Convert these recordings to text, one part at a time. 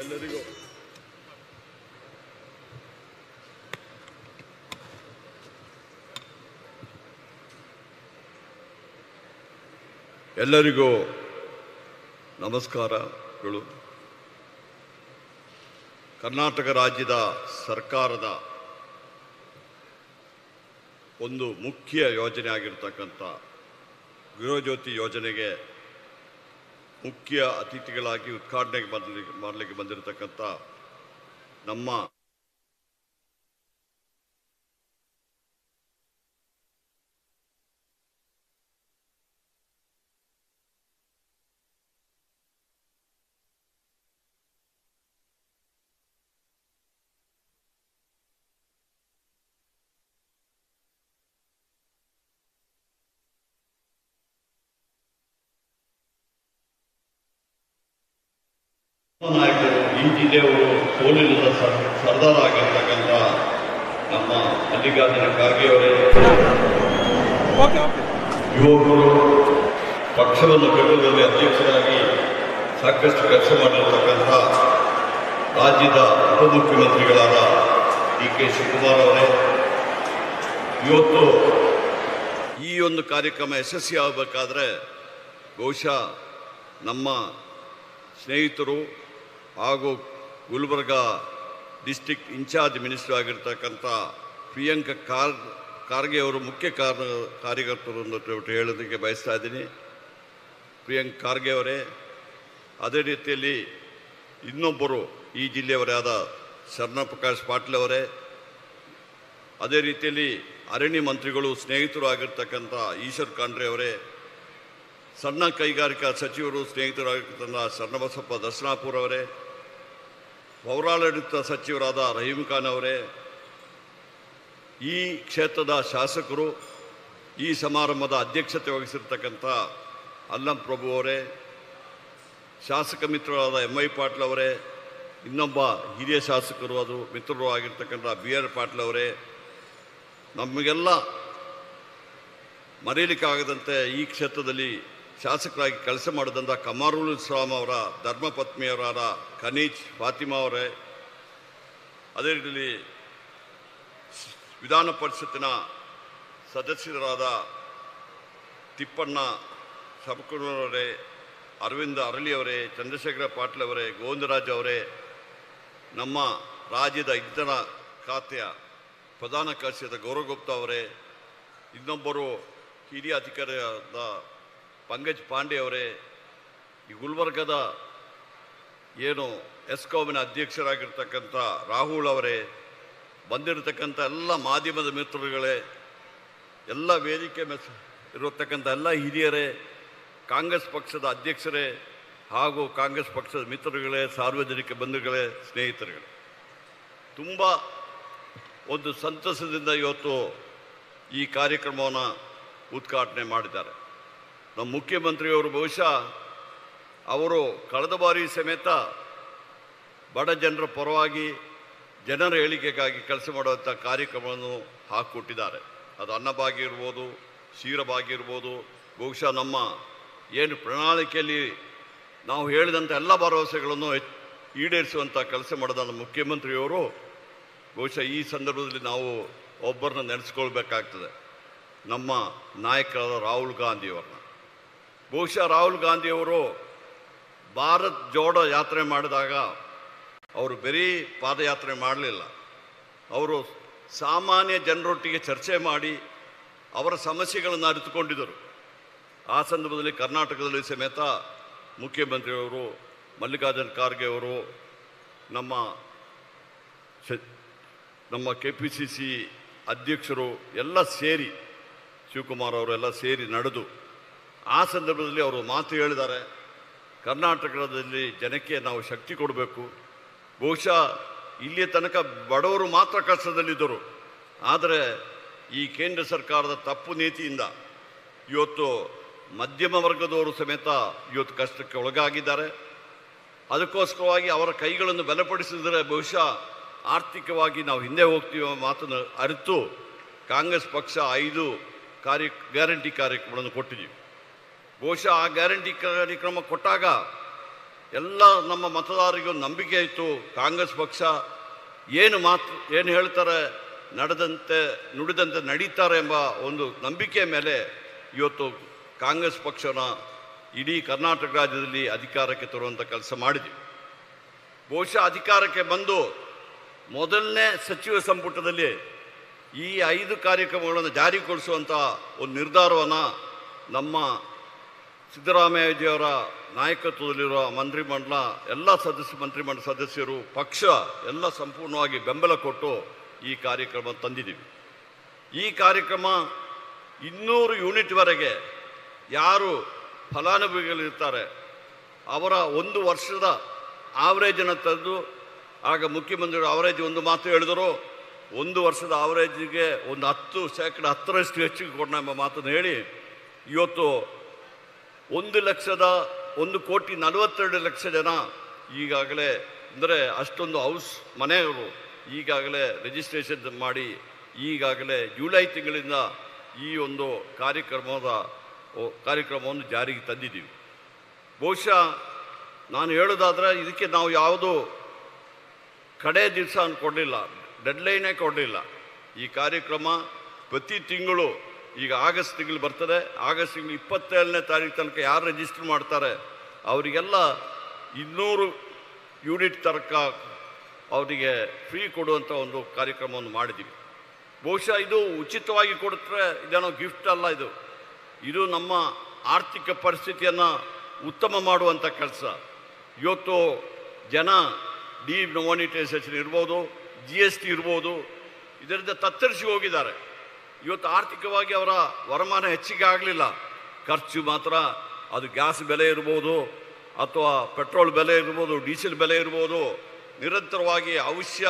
ಎಲ್ಲರಿಗೂ ಎಲ್ಲರಿಗೂ ನಮಸ್ಕಾರಗಳು ಕರ್ನಾಟಕ ರಾಜ್ಯದ ಸರ್ಕಾರದ ಒಂದು ಮುಖ್ಯ ಯೋಜನೆ ಆಗಿರ್ತಕ್ಕಂಥ ಗೃಹಜ್ಯೋತಿ ಯೋಜನೆಗೆ ಮುಖ್ಯ ಅತಿಥಿಗಳಾಗಿ ಉದ್ಘಾಟನೆಗೆ ಮಾಡಲಿಕ್ಕೆ ಮಾಡಲಿಕ್ಕೆ ಬಂದಿರತಕ್ಕಂಥ ನಮ್ಮ ನಾಯಕರು ಈ ಜಿಲ್ಲೆಯವರು ಸೋಲಿಲ್ಲದ ಸರ್- ಸರ್ದಾರ ಆಗಿರ್ತಕ್ಕಂಥ ನಮ್ಮ ಮಲ್ಲಿಕಾರ್ಜುನ ಖರ್ಗೆ ಅವರೇ ಯುವಕರು ಪಕ್ಷವನ್ನು ಕಟ್ಟುವುದರಲ್ಲಿ ಅಧ್ಯಕ್ಷರಾಗಿ ಸಾಕಷ್ಟು ಕೆಲಸ ಮಾಡಿರ್ತಕ್ಕಂಥ ರಾಜ್ಯದ ಉಪಮುಖ್ಯಮಂತ್ರಿಗಳಾದ ಡಿ ಕೆ ಶಿವಕುಮಾರ್ ಅವರೇ ಇವತ್ತು ಈ ಒಂದು ಕಾರ್ಯಕ್ರಮ ಯಶಸ್ವಿ ಆಗಬೇಕಾದ್ರೆ ಬಹುಶಃ ನಮ್ಮ ಸ್ನೇಹಿತರು ಹಾಗೂ ಗುಲ್ಬರ್ಗ ಡಿಸ್ಟಿಕ್ ಇನ್ಚಾರ್ಜ್ ಮಿನಿಸ್ಟರ್ ಆಗಿರ್ತಕ್ಕಂಥ ಪ್ರಿಯಾಂಕ ಕಾರ್ ಖಾರ್ಗೆ ಅವರು ಮುಖ್ಯ ಕಾರ್ ಕಾರ್ಯಕರ್ತರು ಅಂತ ಹೇಳ್ಬಿಟ್ಟು ಹೇಳೋದಕ್ಕೆ ಬಯಸ್ತಾ ಇದ್ದೀನಿ ಪ್ರಿಯಾಂಕ್ ಖಾರ್ಗೆ ಅವರೇ ಅದೇ ರೀತಿಯಲ್ಲಿ ಇನ್ನೊಬ್ಬರು ಈ ಜಿಲ್ಲೆಯವರೇ ಆದ ಶರಣ ಪ್ರಕಾಶ್ ಪಾಟೀಲ್ ಅವರೇ ಅದೇ ರೀತಿಯಲ್ಲಿ ಅರಣ್ಯ ಮಂತ್ರಿಗಳು ಸ್ನೇಹಿತರು ಆಗಿರ್ತಕ್ಕಂಥ ಈಶ್ವರ್ ಖಂಡ್ರೆ ಅವರೇ ಸಣ್ಣ ಕೈಗಾರಿಕಾ ಸಚಿವರು ಸ್ನೇಹಿತರಾಗಿರ್ತಕ್ಕಂಥ ಶರಣಬಸಪ್ಪ ದರ್ಶನಾಪುರ ಅವರೇ ಪೌರಾಡಳಿತ ಸಚಿವರಾದ ರಹೀಂ ಖಾನ್ ಅವರೇ ಈ ಕ್ಷೇತ್ರದ ಶಾಸಕರು ಈ ಸಮಾರಂಭದ ಅಧ್ಯಕ್ಷತೆ ವಹಿಸಿರ್ತಕ್ಕಂಥ ಅಲ್ಲಂ ಪ್ರಭು ಅವರೇ ಶಾಸಕ ಮಿತ್ರರಾದ ಎಂ ಐ ಪಾಟೀಲ್ ಅವರೇ ಇನ್ನೊಬ್ಬ ಹಿರಿಯ ಶಾಸಕರು ಅದು ಮಿತ್ರರು ಆಗಿರ್ತಕ್ಕಂಥ ಬಿ ಆರ್ ಪಾಟೀಲ್ ಅವರೇ ನಮಗೆಲ್ಲ ಮರೆಯಲಿಕ್ಕಾಗದಂತೆ ಈ ಕ್ಷೇತ್ರದಲ್ಲಿ ಶಾಸಕರಾಗಿ ಕೆಲಸ ಮಾಡಿದಂಥ ಕಮಾರುಲ್ ಇಸ್ಲಾಂ ಅವರ ಧರ್ಮಪತ್ನಿಯವರಾದ ಖನೀಜ್ ಫಾತಿಮಾ ಅವರೇ ಅದೇ ರೀತಿಯಲ್ಲಿ ವಿಧಾನ ಪರಿಷತ್ತಿನ ಸದಸ್ಯರಾದ ತಿಪ್ಪಣ್ಣ ಸಬಕೂರವರೇ ಅರವಿಂದ ಅರಳಿ ಅವರೇ ಚಂದ್ರಶೇಖರ ಪಾಟೀಲ್ ಅವರೇ ಗೋವಿಂದರಾಜ್ ಅವರೇ ನಮ್ಮ ರಾಜ್ಯದ ಇಂಧನ ಖಾತೆಯ ಪ್ರಧಾನ ಕಾರ್ಯದ ಗೌರವ್ ಗುಪ್ತಾ ಅವರೇ ಇನ್ನೊಬ್ಬರು ಹಿರಿಯ ಅಧಿಕಾರಿಯಾದ ಪಂಕಜ್ ಪಾಂಡೆ ಅವರೇ ಈ ಗುಲ್ಬರ್ಗದ ಏನು ಎಸ್ಕಾಮಿನ ಅಧ್ಯಕ್ಷರಾಗಿರ್ತಕ್ಕಂಥ ರಾಹುಲ್ ಅವರೇ ಬಂದಿರತಕ್ಕಂಥ ಎಲ್ಲ ಮಾಧ್ಯಮದ ಮಿತ್ರರುಗಳೇ ಎಲ್ಲ ವೇದಿಕೆ ಮೆಸ್ ಇರತಕ್ಕಂಥ ಎಲ್ಲ ಹಿರಿಯರೇ ಕಾಂಗ್ರೆಸ್ ಪಕ್ಷದ ಅಧ್ಯಕ್ಷರೇ ಹಾಗೂ ಕಾಂಗ್ರೆಸ್ ಪಕ್ಷದ ಮಿತ್ರರುಗಳೇ ಸಾರ್ವಜನಿಕ ಬಂಧುಗಳೇ ಸ್ನೇಹಿತರುಗಳೇ ತುಂಬ ಒಂದು ಸಂತಸದಿಂದ ಇವತ್ತು ಈ ಕಾರ್ಯಕ್ರಮವನ್ನು ಉದ್ಘಾಟನೆ ಮಾಡಿದ್ದಾರೆ ನಮ್ಮ ಮುಖ್ಯಮಂತ್ರಿಯವರು ಬಹುಶಃ ಅವರು ಕಳೆದ ಬಾರಿ ಸಮೇತ ಬಡ ಜನರ ಪರವಾಗಿ ಜನರ ಏಳಿಗೆಗಾಗಿ ಕೆಲಸ ಮಾಡುವಂಥ ಕಾರ್ಯಕ್ರಮವನ್ನು ಹಾಕಿಕೊಟ್ಟಿದ್ದಾರೆ ಅದು ಅನ್ನಭಾಗ್ಯ ಇರ್ಬೋದು ಕ್ಷೀರಭಾಗ್ಯ ಇರ್ಬೋದು ಬಹುಶಃ ನಮ್ಮ ಏನು ಪ್ರಣಾಳಿಕೆಯಲ್ಲಿ ನಾವು ಹೇಳಿದಂಥ ಎಲ್ಲ ಭರವಸೆಗಳನ್ನು ಹೆಚ್- ಈಡೇರಿಸುವಂಥ ಕೆಲಸ ಮಾಡಿದ ನಮ್ಮ ಮುಖ್ಯಮಂತ್ರಿಯವರು ಬಹುಶಃ ಈ ಸಂದರ್ಭದಲ್ಲಿ ನಾವು ಒಬ್ಬರನ್ನ ನೆನೆಸ್ಕೊಳ್ಬೇಕಾಗ್ತದೆ ನಮ್ಮ ನಾಯಕರಾದ ರಾಹುಲ್ ಗಾಂಧಿಯವರನ್ನ ಬಹುಶಃ ರಾಹುಲ್ ಗಾಂಧಿಯವರು ಭಾರತ್ ಜೋಡೋ ಯಾತ್ರೆ ಮಾಡಿದಾಗ ಅವರು ಬರೀ ಪಾದಯಾತ್ರೆ ಮಾಡಲಿಲ್ಲ ಅವರು ಸಾಮಾನ್ಯ ಜನರೊಟ್ಟಿಗೆ ಚರ್ಚೆ ಮಾಡಿ ಅವರ ಸಮಸ್ಯೆಗಳನ್ನು ಅರಿತುಕೊಂಡಿದ್ದರು ಆ ಸಂದರ್ಭದಲ್ಲಿ ಕರ್ನಾಟಕದಲ್ಲಿ ಸಮೇತ ಮುಖ್ಯಮಂತ್ರಿಯವರು ಮಲ್ಲಿಕಾರ್ಜುನ್ ಖಾರ್ಗೆ ಅವರು ನಮ್ಮ ಶ- ನಮ್ಮ ಕೆ ಪಿ ಸಿ ಸಿ ಅಧ್ಯಕ್ಷರು ಎಲ್ಲ ಸೇರಿ ಶಿವಕುಮಾರ್ ಅವರೆಲ್ಲ ಸೇರಿ ನಡೆದು ಆ ಸಂದರ್ಭದಲ್ಲಿ ಅವರು ಮಾತು ಹೇಳಿದ್ದಾರೆ ಕರ್ನಾಟಕದಲ್ಲಿ ಜನಕ್ಕೆ ನಾವು ಶಕ್ತಿ ಕೊಡಬೇಕು ಬಹುಶಃ ಇಲ್ಲಿಯ ತನಕ ಬಡವರು ಮಾತ್ರ ಕಷ್ಟದಲ್ಲಿದ್ದರು ಆದರೆ ಈ ಕೇಂದ್ರ ಸರ್ಕಾರದ ತಪ್ಪು ನೀತಿಯಿಂದ ಇವತ್ತು ಮಧ್ಯಮ ವರ್ಗದವರು ಸಮೇತ ಇವತ್ತು ಕಷ್ಟಕ್ಕೆ ಒಳಗಾಗಿದ್ದಾರೆ ಅದಕ್ಕೋಸ್ಕರವಾಗಿ ಅವರ ಕೈಗಳನ್ನು ಬಲಪಡಿಸಿದರೆ ಬಹುಶಃ ಆರ್ಥಿಕವಾಗಿ ನಾವು ಹಿಂದೆ ಹೋಗ್ತೀವಿ ಎಂಬ ಮಾತನ್ನು ಅರಿತು ಕಾಂಗ್ರೆಸ್ ಪಕ್ಷ ಐದು ಕಾರ್ಯ ಗ್ಯಾರಂಟಿ ಕಾರ್ಯಕ್ರಮಗಳನ್ನು ಕೊಟ್ಟಿದ್ದೀವಿ ಬಹುಶಃ ಆ ಗ್ಯಾರಂಟಿ ಕಾರ್ಯಕ್ರಮ ಕೊಟ್ಟಾಗ ಎಲ್ಲ ನಮ್ಮ ಮತದಾರರಿಗೂ ನಂಬಿಕೆ ಇತ್ತು ಕಾಂಗ್ರೆಸ್ ಪಕ್ಷ ಏನು ಮಾತು ಏನು ಹೇಳ್ತಾರೆ ನಡೆದಂತೆ ನುಡಿದಂತೆ ನಡೀತಾರೆ ಎಂಬ ಒಂದು ನಂಬಿಕೆ ಮೇಲೆ ಇವತ್ತು ಕಾಂಗ್ರೆಸ್ ಪಕ್ಷನ ಇಡೀ ಕರ್ನಾಟಕ ರಾಜ್ಯದಲ್ಲಿ ಅಧಿಕಾರಕ್ಕೆ ತರುವಂಥ ಕೆಲಸ ಮಾಡಿದ್ವಿ ಬಹುಶಃ ಅಧಿಕಾರಕ್ಕೆ ಬಂದು ಮೊದಲನೇ ಸಚಿವ ಸಂಪುಟದಲ್ಲಿ ಈ ಐದು ಕಾರ್ಯಕ್ರಮಗಳನ್ನು ಜಾರಿಗೊಳಿಸುವಂಥ ಒಂದು ನಿರ್ಧಾರವನ್ನು ನಮ್ಮ ಸಿದ್ದರಾಮಯ್ಯಜಿಯವರ ನಾಯಕತ್ವದಲ್ಲಿರುವ ಮಂತ್ರಿಮಂಡಲ ಎಲ್ಲ ಸದಸ್ಯ ಮಂತ್ರಿಮಂಡಲ ಸದಸ್ಯರು ಪಕ್ಷ ಎಲ್ಲ ಸಂಪೂರ್ಣವಾಗಿ ಬೆಂಬಲ ಕೊಟ್ಟು ಈ ಕಾರ್ಯಕ್ರಮ ತಂದಿದ್ದೀವಿ ಈ ಕಾರ್ಯಕ್ರಮ ಇನ್ನೂರು ಯೂನಿಟ್ವರೆಗೆ ಯಾರು ಫಲಾನುಭವಿಗಳಿರ್ತಾರೆ ಅವರ ಒಂದು ವರ್ಷದ ಆವರೇಜನ್ನು ತೆಗೆದು ಆಗ ಮುಖ್ಯಮಂತ್ರಿಗಳು ಅವರೇಜ್ ಒಂದು ಮಾತು ಹೇಳಿದರು ಒಂದು ವರ್ಷದ ಆವರೇಜಿಗೆ ಒಂದು ಹತ್ತು ಶೇಕಡ ಹತ್ತರಷ್ಟು ಹೆಚ್ಚಿಗೆ ಕೊಡೋಣ ಎಂಬ ಮಾತನ್ನು ಹೇಳಿ ಇವತ್ತು ಒಂದು ಲಕ್ಷದ ಒಂದು ಕೋಟಿ ನಲವತ್ತೆರಡು ಲಕ್ಷ ಜನ ಈಗಾಗಲೇ ಅಂದರೆ ಅಷ್ಟೊಂದು ಹೌಸ್ ಮನೆಯವರು ಈಗಾಗಲೇ ರಿಜಿಸ್ಟ್ರೇಷನ್ ಮಾಡಿ ಈಗಾಗಲೇ ಜುಲೈ ತಿಂಗಳಿಂದ ಈ ಒಂದು ಕಾರ್ಯಕ್ರಮದ ಓ- ಕಾರ್ಯಕ್ರಮವನ್ನು ಜಾರಿಗೆ ತಂದಿದ್ದೀವಿ ಬಹುಶಃ ನಾನು ಹೇಳೋದಾದರೆ ಇದಕ್ಕೆ ನಾವು ಯಾವುದು ಕಡೆ ದಿವಸ ಕೊಡಲಿಲ್ಲ ಡೆಡ್ಲೈನೇ ಕೊಡಲಿಲ್ಲ ಈ ಕಾರ್ಯಕ್ರಮ ಪ್ರತಿ ತಿಂಗಳು ಈಗ ಆಗಸ್ಟ್ ತಿಂಗಳು ಬರ್ತದೆ ಆಗಸ್ಟ್ ತಿಂಗಳು ಇಪ್ಪತ್ತೇಳನೇ ತಾರೀಕು ತನಕ ಯಾರು ರಿಜಿಸ್ಟರ್ ಮಾಡ್ತಾರೆ ಅವರಿಗೆಲ್ಲ ಇನ್ನೂರು ಯೂನಿಟ್ ತನಕ ಅವರಿಗೆ ಫ್ರೀ ಕೊಡುವಂಥ ಒಂದು ಕಾರ್ಯಕ್ರಮವನ್ನು ಮಾಡಿದ್ದೀವಿ ಬಹುಶಃ ಇದು ಉಚಿತವಾಗಿ ಕೊಡುತ್ತೆ ಇದೇನೋ ಗಿಫ್ಟ್ ಅಲ್ಲ ಇದು ಇದು ನಮ್ಮ ಆರ್ಥಿಕ ಪರಿಸ್ಥಿತಿಯನ್ನು ಉತ್ತಮ ಮಾಡುವಂಥ ಕೆಲಸ ಇವತ್ತು ಜನ ಡಿ ಮೊನಿಟೈಸೇಷನ್ ಇರ್ಬೋದು ಜಿ ಎಸ್ ಟಿ ಇರ್ಬೋದು ಇದರಿಂದ ತತ್ತರಿಸಿ ಹೋಗಿದ್ದಾರೆ ಇವತ್ತು ಆರ್ಥಿಕವಾಗಿ ಅವರ ವರಮಾನ ಹೆಚ್ಚಿಗೆ ಆಗಲಿಲ್ಲ ಖರ್ಚು ಮಾತ್ರ ಅದು ಗ್ಯಾಸ್ ಬೆಲೆ ಇರ್ಬೋದು ಅಥವಾ ಪೆಟ್ರೋಲ್ ಬೆಲೆ ಇರ್ಬೋದು ಡೀಸೆಲ್ ಬೆಲೆ ಇರ್ಬೋದು ನಿರಂತರವಾಗಿ ಅವಶ್ಯ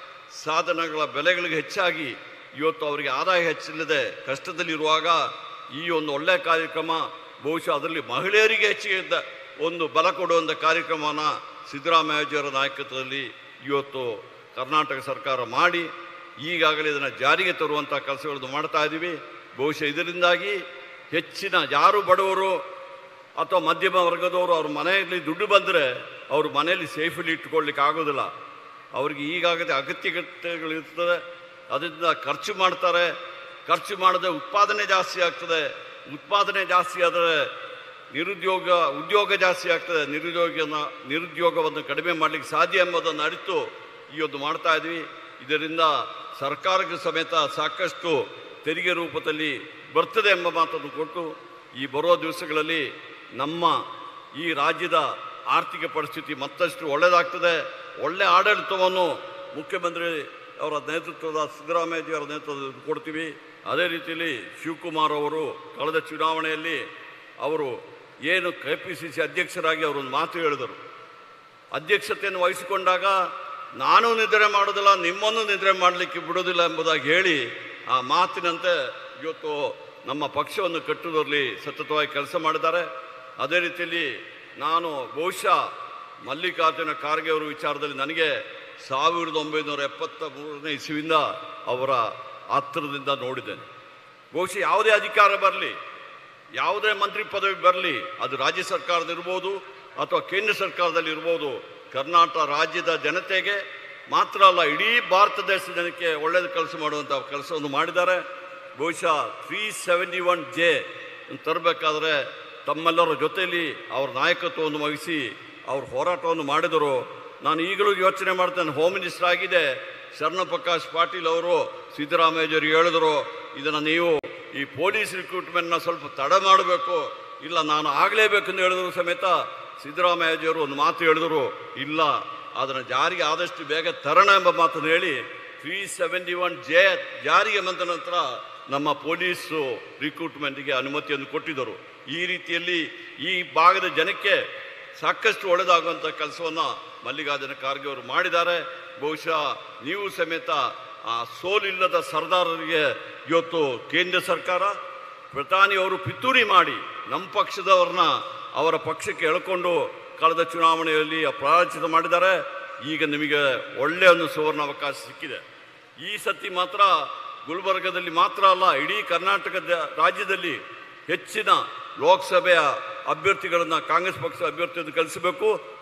ಸಾಧನಗಳ ಬೆಲೆಗಳಿಗೆ ಹೆಚ್ಚಾಗಿ ಇವತ್ತು ಅವರಿಗೆ ಆದಾಯ ಹೆಚ್ಚಿಲ್ಲದೆ ಕಷ್ಟದಲ್ಲಿರುವಾಗ ಈ ಒಂದು ಒಳ್ಳೆಯ ಕಾರ್ಯಕ್ರಮ ಬಹುಶಃ ಅದರಲ್ಲಿ ಮಹಿಳೆಯರಿಗೆ ಹೆಚ್ಚಿಗೆ ಇದ್ದ ಒಂದು ಬಲ ಕೊಡುವಂಥ ಕಾರ್ಯಕ್ರಮನ ಸಿದ್ದರಾಮಯ್ಯಜಿಯವರ ನಾಯಕತ್ವದಲ್ಲಿ ಇವತ್ತು ಕರ್ನಾಟಕ ಸರ್ಕಾರ ಮಾಡಿ ಈಗಾಗಲೇ ಇದನ್ನು ಜಾರಿಗೆ ತರುವಂಥ ಕೆಲಸಗಳನ್ನು ಮಾಡ್ತಾ ಇದ್ದೀವಿ ಬಹುಶಃ ಇದರಿಂದಾಗಿ ಹೆಚ್ಚಿನ ಯಾರು ಬಡವರು ಅಥವಾ ಮಧ್ಯಮ ವರ್ಗದವರು ಅವ್ರ ಮನೆಯಲ್ಲಿ ದುಡ್ಡು ಬಂದರೆ ಅವ್ರ ಮನೆಯಲ್ಲಿ ಸೇಫಲ್ಲಿ ಇಟ್ಕೊಳ್ಳಿಕ್ಕೆ ಆಗೋದಿಲ್ಲ ಅವ್ರಿಗೆ ಈಗಾಗಲೇ ಅಗತ್ಯತೆಗಳಿರ್ತದೆ ಅದರಿಂದ ಖರ್ಚು ಮಾಡ್ತಾರೆ ಖರ್ಚು ಮಾಡದೆ ಉತ್ಪಾದನೆ ಜಾಸ್ತಿ ಆಗ್ತದೆ ಉತ್ಪಾದನೆ ಜಾಸ್ತಿ ಆದರೆ ನಿರುದ್ಯೋಗ ಉದ್ಯೋಗ ಜಾಸ್ತಿ ಆಗ್ತದೆ ನಿರುದ್ಯೋಗನ ನಿರುದ್ಯೋಗವನ್ನು ಕಡಿಮೆ ಮಾಡಲಿಕ್ಕೆ ಸಾಧ್ಯ ಎಂಬುದನ್ನು ಅರಿತು ಈ ಒಂದು ಮಾಡ್ತಾ ಇದ್ವಿ ಇದರಿಂದ ಸರ್ಕಾರಕ್ಕೆ ಸಮೇತ ಸಾಕಷ್ಟು ತೆರಿಗೆ ರೂಪದಲ್ಲಿ ಬರ್ತದೆ ಎಂಬ ಮಾತನ್ನು ಕೊಟ್ಟು ಈ ಬರುವ ದಿವಸಗಳಲ್ಲಿ ನಮ್ಮ ಈ ರಾಜ್ಯದ ಆರ್ಥಿಕ ಪರಿಸ್ಥಿತಿ ಮತ್ತಷ್ಟು ಒಳ್ಳೆಯದಾಗ್ತದೆ ಒಳ್ಳೆಯ ಆಡಳಿತವನ್ನು ಮುಖ್ಯಮಂತ್ರಿ ಅವರ ನೇತೃತ್ವದ ಸಿದ್ದರಾಮಯ್ಯಜಿಯವರ ನೇತೃತ್ವದಲ್ಲಿ ಕೊಡ್ತೀವಿ ಅದೇ ರೀತಿಯಲ್ಲಿ ಶಿವಕುಮಾರ್ ಅವರು ಕಳೆದ ಚುನಾವಣೆಯಲ್ಲಿ ಅವರು ಏನು ಕೆ ಪಿ ಸಿ ಸಿ ಅಧ್ಯಕ್ಷರಾಗಿ ಅವರೊಂದು ಮಾತು ಹೇಳಿದರು ಅಧ್ಯಕ್ಷತೆಯನ್ನು ವಹಿಸಿಕೊಂಡಾಗ ನಾನು ನಿದ್ರೆ ಮಾಡೋದಿಲ್ಲ ನಿಮ್ಮನ್ನು ನಿದ್ರೆ ಮಾಡಲಿಕ್ಕೆ ಬಿಡೋದಿಲ್ಲ ಎಂಬುದಾಗಿ ಹೇಳಿ ಆ ಮಾತಿನಂತೆ ಇವತ್ತು ನಮ್ಮ ಪಕ್ಷವನ್ನು ಕಟ್ಟುವುದರಲ್ಲಿ ಸತತವಾಗಿ ಕೆಲಸ ಮಾಡಿದ್ದಾರೆ ಅದೇ ರೀತಿಯಲ್ಲಿ ನಾನು ಬಹುಶಃ ಮಲ್ಲಿಕಾರ್ಜುನ ಖಾರ್ಗೆ ಅವರ ವಿಚಾರದಲ್ಲಿ ನನಗೆ ಸಾವಿರದ ಒಂಬೈನೂರ ಎಪ್ಪತ್ತ ಮೂರನೇ ಇಸುವಿಂದ ಅವರ ಹತ್ತಿರದಿಂದ ನೋಡಿದ್ದೇನೆ ಬಹುಶಃ ಯಾವುದೇ ಅಧಿಕಾರ ಬರಲಿ ಯಾವುದೇ ಮಂತ್ರಿ ಪದವಿ ಬರಲಿ ಅದು ರಾಜ್ಯ ಸರ್ಕಾರದಿರ್ಬೋದು ಅಥವಾ ಕೇಂದ್ರ ಸರ್ಕಾರದಲ್ಲಿ ಇರ್ಬೋದು ಕರ್ನಾಟಕ ರಾಜ್ಯದ ಜನತೆಗೆ ಮಾತ್ರ ಅಲ್ಲ ಇಡೀ ಭಾರತ ದೇಶದ ಜನಕ್ಕೆ ಒಳ್ಳೆಯದು ಕೆಲಸ ಮಾಡುವಂಥ ಕೆಲಸವನ್ನು ಮಾಡಿದ್ದಾರೆ ಬಹುಶಃ ತ್ರೀ ಸೆವೆಂಟಿ ಒನ್ ಜೆ ತರಬೇಕಾದ್ರೆ ತಮ್ಮೆಲ್ಲರ ಜೊತೆಯಲ್ಲಿ ಅವರ ನಾಯಕತ್ವವನ್ನು ವಹಿಸಿ ಅವ್ರ ಹೋರಾಟವನ್ನು ಮಾಡಿದರು ನಾನು ಈಗಲೂ ಯೋಚನೆ ಮಾಡ್ತೇನೆ ಹೋಮ್ ಮಿನಿಸ್ಟರ್ ಆಗಿದೆ ಶರಣಪ್ರಕಾಶ್ ಪಾಟೀಲ್ ಅವರು ಸಿದ್ದರಾಮಯ್ಯಜರು ಹೇಳಿದರು ಇದನ್ನು ನೀವು ಈ ಪೊಲೀಸ್ ರಿಕ್ರೂಟ್ಮೆಂಟ್ನ ಸ್ವಲ್ಪ ತಡ ಮಾಡಬೇಕು ಇಲ್ಲ ನಾನು ಆಗಲೇಬೇಕೆಂದು ಹೇಳಿದ್ರು ಸಮೇತ ಸಿದ್ದರಾಮಯ್ಯಜಿಯವರು ಒಂದು ಮಾತು ಹೇಳಿದರು ಇಲ್ಲ ಅದನ್ನು ಜಾರಿಗೆ ಆದಷ್ಟು ಬೇಗ ತರೋಣ ಎಂಬ ಮಾತನ್ನು ಹೇಳಿ ತ್ರೀ ಸೆವೆಂಟಿ ಒನ್ ಜೆ ಜಾರಿಗೆ ಬಂದ ನಂತರ ನಮ್ಮ ಪೊಲೀಸು ರಿಕ್ರೂಟ್ಮೆಂಟ್ಗೆ ಅನುಮತಿಯನ್ನು ಕೊಟ್ಟಿದ್ದರು ಈ ರೀತಿಯಲ್ಲಿ ಈ ಭಾಗದ ಜನಕ್ಕೆ ಸಾಕಷ್ಟು ಒಳ್ಳೆಯದಾಗುವಂಥ ಕೆಲಸವನ್ನು ಮಲ್ಲಿಕಾರ್ಜುನ ಖಾರ್ಗೆ ಅವರು ಮಾಡಿದ್ದಾರೆ ಬಹುಶಃ ನೀವು ಸಮೇತ ಆ ಸೋಲಿಲ್ಲದ ಸರ್ದಾರರಿಗೆ ಇವತ್ತು ಕೇಂದ್ರ ಸರ್ಕಾರ ಪ್ರಧಾನಿಯವರು ಪಿತೂರಿ ಮಾಡಿ ನಮ್ಮ ಪಕ್ಷದವ್ರನ್ನ ಅವರ ಪಕ್ಷಕ್ಕೆ ಎಳ್ಕೊಂಡು ಕಳೆದ ಚುನಾವಣೆಯಲ್ಲಿ ಅಪರಾಜಿತ ಮಾಡಿದ್ದಾರೆ ಈಗ ನಿಮಗೆ ಒಳ್ಳೆಯ ಒಂದು ಸುವರ್ಣ ಅವಕಾಶ ಸಿಕ್ಕಿದೆ ಈ ಸತಿ ಮಾತ್ರ ಗುಲ್ಬರ್ಗದಲ್ಲಿ ಮಾತ್ರ ಅಲ್ಲ ಇಡೀ ಕರ್ನಾಟಕದ ರಾಜ್ಯದಲ್ಲಿ ಹೆಚ್ಚಿನ ಲೋಕಸಭೆಯ ಅಭ್ಯರ್ಥಿಗಳನ್ನು ಕಾಂಗ್ರೆಸ್ ಪಕ್ಷ ಅಭ್ಯರ್ಥಿಯನ್ನು ಕಳಿಸಬೇಕು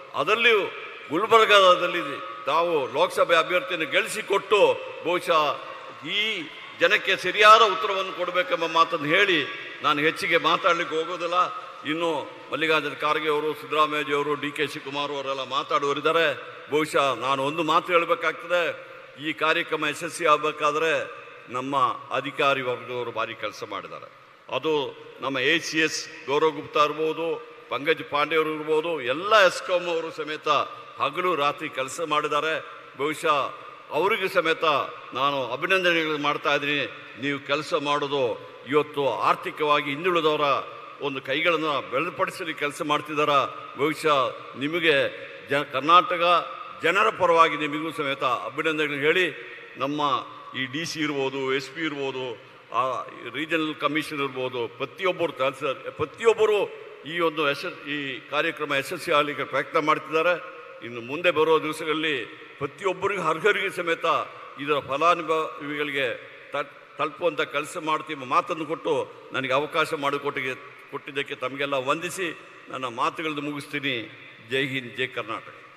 ಅದರಲ್ಲಿಯೂ ಗುಲ್ಬರ್ಗಾದಲ್ಲಿ ತಾವು ಲೋಕಸಭೆ ಅಭ್ಯರ್ಥಿಯನ್ನು ಗೆಲ್ಲಿಸಿಕೊಟ್ಟು ಬಹುಶಃ ಈ ಜನಕ್ಕೆ ಸರಿಯಾದ ಉತ್ತರವನ್ನು ಕೊಡಬೇಕೆಂಬ ಮಾತನ್ನು ಹೇಳಿ ನಾನು ಹೆಚ್ಚಿಗೆ ಮಾತಾಡಲಿಕ್ಕೆ ಹೋಗೋದಿಲ್ಲ ಇನ್ನು ಮಲ್ಲಿಕಾರ್ಜುನ ಖರ್ಗೆ ಅವರು ಸಿದ್ದರಾಮಯ್ಯಜಿಯವರು ಡಿ ಕೆ ಶಿವಕುಮಾರ್ ಅವರೆಲ್ಲ ಮಾತಾಡುವರಿದ್ದಾರೆ ಬಹುಶಃ ನಾನು ಒಂದು ಮಾತು ಹೇಳಬೇಕಾಗ್ತದೆ ಈ ಕಾರ್ಯಕ್ರಮ ಯಶಸ್ವಿ ಆಗಬೇಕಾದ್ರೆ ನಮ್ಮ ಅಧಿಕಾರಿ ವರ್ಗದವರು ಭಾರಿ ಕೆಲಸ ಮಾಡಿದ್ದಾರೆ ಅದು ನಮ್ಮ A C S Gaurav Gupta ಇರ್ಬೋದು ಪಂಕಜ್ ಪಾಂಡೆ ಅವರು ಇರ್ಬೋದು ಎಲ್ಲ ಎಸ್ಕಾಂ ಅವರು ಸಮೇತ ಹಗಲು ರಾತ್ರಿ ಕೆಲಸ ಮಾಡಿದ್ದಾರೆ ಬಹುಶಃ ಅವರಿಗೂ ಸಮೇತ ನಾನು ಅಭಿನಂದನೆಗಳು ಮಾಡ್ತಾ ಇದ್ದೀನಿ ನೀವು ಕೆಲಸ ಮಾಡೋದು ಇವತ್ತು ಆರ್ಥಿಕವಾಗಿ ಹಿಂದುಳಿದವರ ಒಂದು ಕೈಗಳನ್ನು ಬಲಪಡಿಸಲಿ ಕೆಲಸ ಮಾಡ್ತಿದ್ದಾರ ಬಹುಶಃ ನಿಮಗೆ ಜ ಕರ್ನಾಟಕ ಜನರ ಪರವಾಗಿ ನಿಮಗೂ ಸಮೇತ ಅಭಿನಂದನೆಗಳು ಹೇಳಿ ನಮ್ಮ ಈ ಡಿ ಸಿ ಇರ್ಬೋದು ಎಸ್ ಪಿ ಇರ್ಬೋದು ಆ ರೀಜನಲ್ ಕಮಿಷನ್ ಇರ್ಬೋದು ಪ್ರತಿಯೊಬ್ಬರು ಕೆಲಸ ಪ್ರತಿಯೊಬ್ಬರು ಈ ಒಂದು ಯಶ ಈ ಕಾರ್ಯಕ್ರಮ ಯಶಸ್ವಿ ಆಗಲಿಕ್ಕೆ ಪ್ರಯತ್ನ ಮಾಡ್ತಿದ್ದಾರೆ ಇನ್ನು ಮುಂದೆ ಬರುವ ದಿವಸಗಳಲ್ಲಿ ಪ್ರತಿಯೊಬ್ಬರಿಗೂ ಅರ್ಹರಿಗೆ ಸಮೇತ ಇದರ ಫಲಾನುಭವಿಗಳಿಗೆ ತ- ತಲುಪುವಂಥ ಕೆಲಸ ಮಾಡ್ತೀವಿ ಎಂಬ ಮಾತನ್ನು ಕೊಟ್ಟು ನನಗೆ ಅವಕಾಶ ಮಾಡಿಕೊಟ್ಟಿಗೆ ಕೊಟ್ಟಿದ್ದಕ್ಕೆ ತಮಗೆಲ್ಲ ವಂದಿಸಿ ನನ್ನ ಮಾತುಗಳನ್ನು ಮುಗಿಸ್ತೀನಿ ಜೈ ಹಿಂದ್ ಜೈ ಕರ್ನಾಟಕ